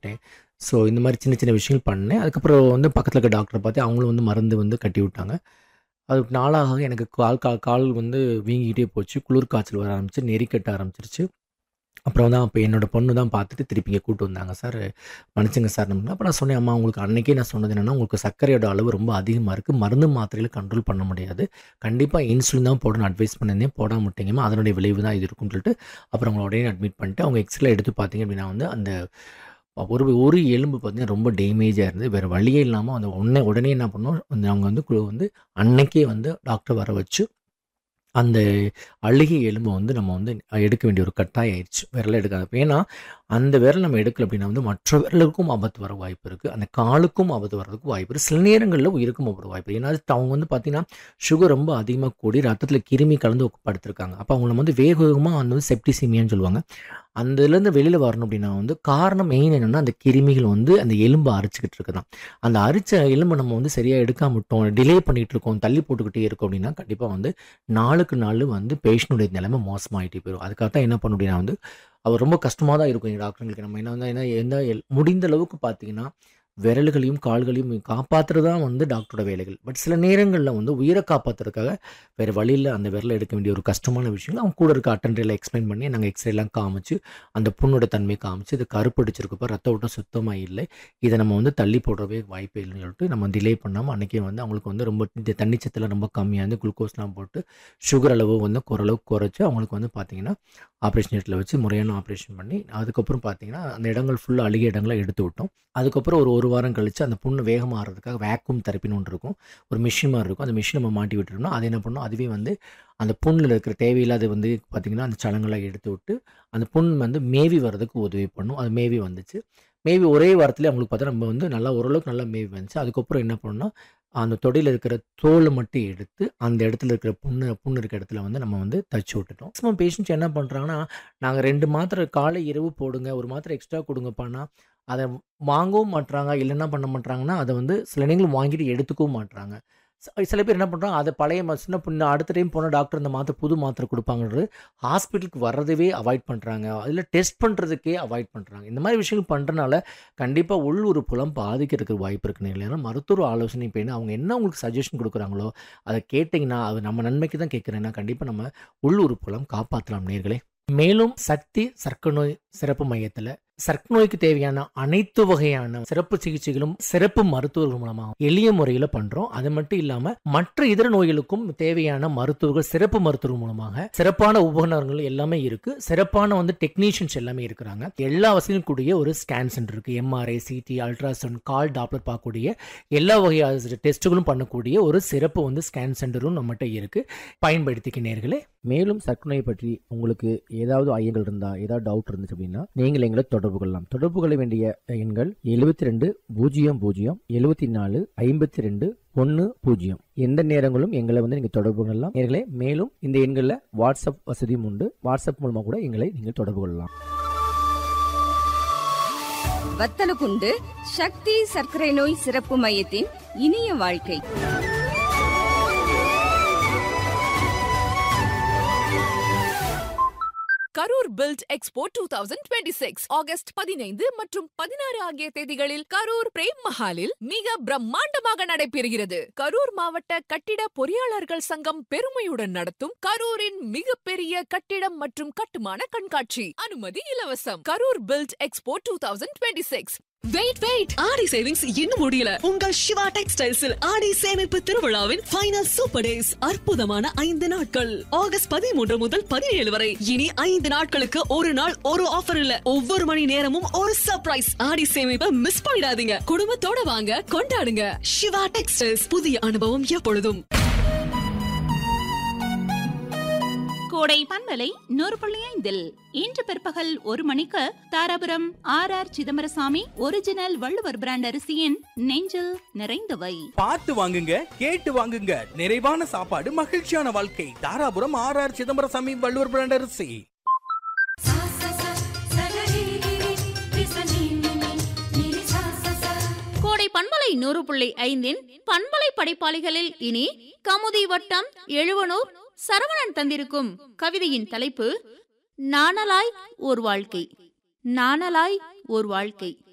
விட்டேன் ஸோ இந்த மாதிரி சின்ன சின்ன விஷயங்கள் பண்ணேன் அதுக்கப்புறம் வந்து பக்கத்தில் இருக்க டாக்டரை பார்த்து அவங்களும் வந்து மருந்து வந்து கட்டி விட்டாங்க அதுக்கு நாளாக எனக்கு கால் கால் கால் வந்து வீங்கிக்கிட்டே போச்சு குளிர் காய்ச்சல் வர ஆரம்பிச்சு நெறிக்கட்ட ஆரம்பிச்சிருச்சு அப்புறம் தான் அப்போ என்னோட பொண்ணு தான் பார்த்துட்டு திருப்பி இங்கே கூட்டு வந்தாங்க சார் மன்னிச்சுங்க சார் நம்ம அப்போ நான் சொன்னேன் அம்மா உங்களுக்கு அன்னைக்கே நான் சொன்னது என்னென்னா உங்களுக்கு சர்க்கரையோட அளவு ரொம்ப அதிகமாக இருக்குது மருந்து மாத்திரையில் கண்ட்ரோல் பண்ண முடியாது கண்டிப்பாக இன்சுலின் தான் போடணும் அட்வைஸ் பண்ணியிருந்தேன் போடாம விட்டீங்கம்மா அதனுடைய விளைவு தான் இது இருக்கும்னு சொல்லிட்டு அப்புறம் அவங்கள உடனே அட்மிட் பண்ணிட்டு அவங்க எக்ஸ்ரே எடுத்து பார்த்தீங்க அப்படின்னா வந்து அந்த ஒரு ஒரு எலும்பு பார்த்தீங்கன்னா ரொம்ப டேமேஜாக இருந்து வேறு வழியே இல்லாமல் அந்த உடனே உடனே என்ன பண்ணோம் அந்த அவங்க வந்து கு- வந்து அன்னைக்கே வந்து டாக்டர் வர வச்சு அந்த அழுகிய எலும்பை வந்து நம்ம வந்து எடுக்க வேண்டிய ஒரு கட்டாயம் ஆயிடுச்சு விரலை எடுக்காத ஏன்னா அந்த விரல் நம்ம எடுக்கல அப்படின்னா வந்து மற்ற விரலுக்கும் ஆபத்து வர வாய்ப்பு இருக்குது அந்த காலுக்கும் ஆபத்து வர்றதுக்கு வாய்ப்பு இருக்குது சில நேரங்களில் உயிருக்கும் ஆபத்து வாய்ப்பு இருக்கு. ஏன்னா அது அவங்க வந்து பார்த்தீங்கன்னா சுகர் ரொம்ப அதிகமாக கூடி ரத்தத்தில் கிருமி கலந்து படுத்திருக்காங்க அப்போ அவங்கள வந்து வேக வேகமாக வந்து செப்டிசிமியான்னு சொல்லுவாங்க அந்த இதுலேருந்து வெளியில் வரணும் அப்படின்னா வந்து காரணம் மெயின் என்னென்னா அந்த கிருமிகள் வந்து அந்த எலும்பை அரிச்சுக்கிட்டு இருக்குதான் அந்த அரிச்ச எலும்பை நம்ம வந்து சரியாக எடுக்காம விட்டோம் டிலே பண்ணிட்டு இருக்கோம் தள்ளி போட்டுக்கிட்டே இருக்கோம் அப்படின்னா கண்டிப்பாக வந்து நாளுக்கு நாள் வந்து பேஷண்ட்டுடைய நிலைமை மோசமாயிட்டே போயிடும் அதுக்காக தான் என்ன பண்ண அப்படின்னா வந்து அவர் ரொம்ப கஷ்டமாக தான் இருக்கும் எங்கள் டாக்டருங்களுக்கு நம்ம என்ன வந்து என்ன எந்த எல்- முடிந்த அளவுக்கு பார்த்தீங்கன்னா விரல்களையும் கால்களையும் காப்பாற்றுறது தான் வந்து டாக்டரோட வேலைகள் பட் சில நேரங்களில் வந்து உயிரை காப்பாற்றுறதுக்காக வேறு வழியில் அந்த விரலை எடுக்க வேண்டிய ஒரு கஷ்டமான விஷயங்கள் அவங்க கூட இருக்க அட்டன்றையில் எக்ஸ்பிளைன் பண்ணி நாங்கள் எக்ஸ்ரேலாம் காமிச்சு அந்த புண்ணோட தன்மையை காமிச்சு இது கருப்படிச்சிருக்கப்போ ரத்த ஓட்டம் சுத்தமாக இல்லை இதை நம்ம வந்து தள்ளி போடுறவே வாய்ப்பே இல்லைன்னு சொல்லிட்டு நம்ம டிலே பண்ணாமல் அன்றைக்கே வந்து அவங்களுக்கு வந்து ரொம்ப இந்த தண்ணி சத்தில் ரொம்ப கம்மியாக இருந்து குளுக்கோஸ்லாம் போட்டு சுகர் அளவு வந்து ஓரளவுக்கு குறைச்சி அவங்களுக்கு வந்து பார்த்தீங்கன்னா ஆப்ரேஷன் தேட்டரில் வச்சு முறையான ஆப்ரேஷன் பண்ணி அதுக்கப்புறம் பார்த்தீங்கன்னா அந்த இடங்கள் ஃபுல்லாக அழுகிய இடங்களை எடுத்து விட்டோம் அதுக்கப்புறம் ஒரு ஒரு வாரம் கழித்து அந்த புண்ணு வேகமாக ஆகிறதுக்காக வேக்யூம் தெரப்பின்னு ஒன்று இருக்கும் ஒரு மிஷின் மாதிரி இருக்கும் அந்த மிஷின் நம்ம மாட்டி விட்டுட்டோம்னா அது என்ன பண்ணும் அதுவே வந்து அந்த புண்ணில் இருக்கிற தேவையில்லாத வந்து பார்த்திங்கன்னா அந்த சலங்களை எடுத்து விட்டு அந்த புண் வந்து மேவி வர்றதுக்கு உதவி பண்ணும் அது மேவி வந்துச்சு மேபி ஒரே வாரத்தில் அவங்களுக்கு பார்த்தா நம்ம வந்து நல்லா ஓரளவுக்கு நல்லா மேவி வந்துச்சு அதுக்கப்புறம் என்ன பண்ணோம்னா அந்த தொடையில் இருக்கிற தோலை மட்டும் எடுத்து அந்த இடத்துல இருக்கிற புண்ணு புண்ணு இருக்கிற இடத்துல வந்து நம்ம வந்து தச்சு விட்டுட்டோம் மேக்ஸிமம் பேஷண்ட்ஸ் என்ன பண்ணுறாங்கன்னா நாங்கள் ரெண்டு மாத்திரை காலை இரவு போடுங்க ஒரு மாத்திரை எக்ஸ்ட்ரா கொடுங்கப்பான்னா அதை வாங்கவும் மாட்றாங்க இல்லை என்ன பண்ண மாட்றாங்கன்னா அதை வந்து சில நேரங்கள் வாங்கிட்டு எடுத்துக்கவும் மாட்றாங்க ச- சில பேர் என்ன பண்ணுறாங்க அதை பழைய ம- சின்ன பொண்ணு அடுத்த டைம் போன டாக்டர் இந்த மாத்திரை புது மாத்திரை கொடுப்பாங்கன்றது ஹாஸ்பிட்டலுக்கு வர்றதவே அவாய்ட் பண்ணுறாங்க அதில் டெஸ்ட் பண்ணுறதுக்கே அவாய்ட் பண்ணுறாங்க இந்த மாதிரி விஷயங்கள் பண்ணுறனால கண்டிப்பாக உள் உறுப்புலாம் பாதிக்கிறதுக்கு வாய்ப்பு இருக்குன்னு இல்லைன்னா மருத்துவ ஆலோசனை பேணு அவங்க என்ன உங்களுக்கு சஜஷன் கொடுக்குறாங்களோ அதை கேட்டிங்கன்னா அது நம்ம நன்மைக்கு தான் கேட்குறேன்னா கண்டிப்பாக நம்ம உள் உறுப்புலாம் காப்பாற்றலாம் நேர்களே மேலும் சக்தி சர்க்கரை நோய் சிறப்பு மையத்தில் சர்க்கரை நோய்க்கு தேவையான அனைத்து வகையான சிறப்பு சிகிச்சைகளும் சிறப்பு மருத்துவர்கள் மூலமா எளிய முறையில் பண்றோம் அது மட்டும் இல்லாம மற்ற இதர நோய்களுக்கும் தேவையான மருத்துவர்கள் சிறப்பு மருத்துவர்கள் மூலமாக சிறப்பான உபகரணங்கள் எல்லாமே இருக்கு சிறப்பான வந்து டெக்னீஷியன்ஸ் எல்லாமே இருக்கிறாங்க எல்லா வசதியும் கூடிய ஒரு ஸ்கேன் சென்டர் இருக்கு எம்ஆர்ஐ சிடி அல்ட்ராசவுண்ட் கால் டாப்லர் பார்க்கக்கூடிய எல்லா வகையான டெஸ்ட்டுகளும் பண்ணக்கூடிய ஒரு சிறப்பு வந்து ஸ்கேன் சென்டரும் நம்மகிட்ட இருக்கு பயன்படுத்திக்க நேர்களே மேலும் சர்க்கரை நோய் பற்றி உங்களுக்கு ஏதாவது ஐயங்கள் இருந்தா ஏதாவது டவுட் இருந்துச்சு அப்படின்னா நீங்கள் எங்களை தொடர்பு கொள்ளலாம் தொடர்பு கொள்ள வேண்டிய எண்கள் எழுபத்தி ரெண்டு பூஜ்ஜியம் பூஜ்ஜியம் எழுபத்தி நாலு ஐம்பத்தி ரெண்டு ஒன்று பூஜ்ஜியம் எந்த நேரங்களும் எங்களை வந்து நீங்கள் தொடர்பு கொள்ளலாம் நேர்களே மேலும் இந்த எண்களில் வாட்ஸ்அப் வசதியும் உண்டு வாட்ஸ்அப் மூலமாக கூட எங்களை நீங்கள் தொடர்பு கொள்ளலாம் வத்தலகுண்டு சக்தி சர்க்கரை நோய் சிறப்பு மையத்தின் இனிய வாழ்க்கை Karur build expo two thousand twenty six August பதினைந்து மற்றும் பதினாறு ஆகிய தேதிகளில் கரூர் பிரேம் மஹாலில் மிக பிரம்மாண்டமாக நடைபெறுகிறது கரூர் மாவட்ட கட்டிட பொறியாளர்கள் சங்கம் பெருமையுடன் நடத்தும் கரூரின் மிகப்பெரிய கட்டிடம் மற்றும் கட்டுமான கண்காட்சி அனுமதி இலவசம் Karur build expo two thousand twenty six wait wait Aadi savings இன்னும் முடியல உங்கள் சிவா டெக்ஸ்டைல்ஸில் ஆடி சேமிப்பு திருவிழாவின் ஃபைனல் சூப்பர் டேஸ் அற்புதமான ஐந்து நாட்கள் ஆகஸ்ட் பதிமூன்று முதல் பதினேழு வரை இனி ஐந்து நாட்களுக்கு ஒரு நாள் ஒரு ஆஃபர் இல்ல ஒவ்வொரு மணி நேரமும் ஒரு சர்ப்ரைஸ் ஆடி சேமிப்பை மிஸ் பண்ணிடாதீங்க குடும்பத்தோட வாங்க கொண்டாடுங்க சிவா டெக்ஸ்டைல்ஸ் புதிய அனுபவம் எப்பொழுதும் கோடை பண்பலை நூறு புள்ளி ஐந்தில் இன்று பிற்பகல் ஒரு மணிக்கு Dharapuram R R Chidambarasamy original Valluvar brand அரிசியின் நெஞ்சில் நிறைந்தவை பார்த்து வாங்குங்க கேட்டு வாங்குங்க நிறைவான சாப்பாடு மகிழ்ச்சியான வாழ்க்கை Dharapuram R R Chidambarasamy Valluvar brand அரிசி கோடை பண்பலை நூறு புள்ளி ஐந்தின் பண்பலை படைப்பாளிகளில் இனி கமுதி வட்டம் எழுவனூர் சரவணன் தந்திருக்கும் கவிதையின் தலைப்பு நாணலாய் ஓர் வாழ்க்கை நாணலாய் ஓர் வாழ்க்கை